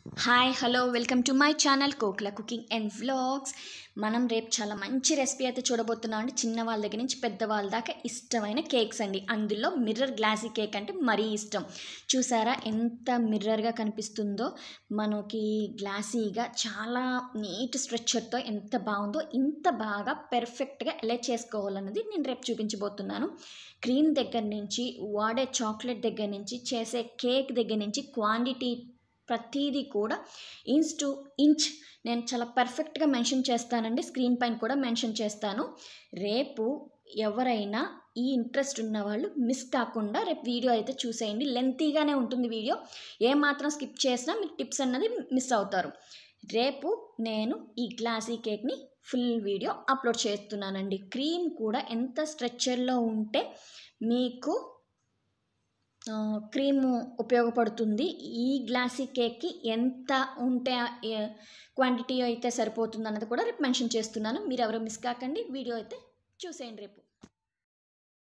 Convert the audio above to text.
hi hello welcome to my channel కోక్ల cooking and vlogs మనం రేపు చాలా మంచి రెసిపీ అయితే చూడబోతున్నాం అండి చిన్న వాళ్ళ దగ్గర నుంచి పెద్ద వాళ్ళ దాకా ఇష్టమైన కేక్స్ అండి అందులో మిర్రర్ గ్లాసీ కేక్ అంటే మరీ ఇష్టం చూసారా ఎంత మిర్రర్గా కనిపిస్తుందో మనకి గ్లాసీగా చాలా నీట్ స్ట్రక్చర్తో ఎంత బాగుందో ఇంత బాగా పెర్ఫెక్ట్గా ఎలా చేసుకోవాలన్నది నేను రేపు చూపించబోతున్నాను క్రీమ్ దగ్గర నుంచి వాడే చాక్లెట్ దగ్గర నుంచి చేసే కేక్ దగ్గర నుంచి క్వాంటిటీ ప్రతిదీ కూడా ఇంచ్ టు ఇంచ్ నేను చాలా పర్ఫెక్ట్గా మెన్షన్ చేస్తానండి స్క్రీన్ పైన కూడా మెన్షన్ చేస్తాను రేపు ఎవరైనా ఈ ఇంట్రెస్ట్ ఉన్న వాళ్ళు మిస్ కాకుండా రేపు వీడియో అయితే చూసేయండి లెంతీగానే ఉంటుంది వీడియో ఏమాత్రం స్కిప్ చేసినా మీకు టిప్స్ అన్నది మిస్ అవుతారు రేపు నేను ఈ గ్లాసీ కేక్ని ఫుల్ వీడియో అప్లోడ్ చేస్తున్నానండి క్రీమ్ కూడా ఎంత స్ట్రెచ్చర్లో ఉంటే మీకు క్రీమ్ ఉపయోగపడుతుంది ఈ గ్లాసీ కేక్కి ఎంత ఉంటే క్వాంటిటీ అయితే సరిపోతుంది అన్నది కూడా రేపు మెన్షన్ చేస్తున్నాను మీరు ఎవరు మిస్ కాకండి వీడియో అయితే చూసేయండి రేపు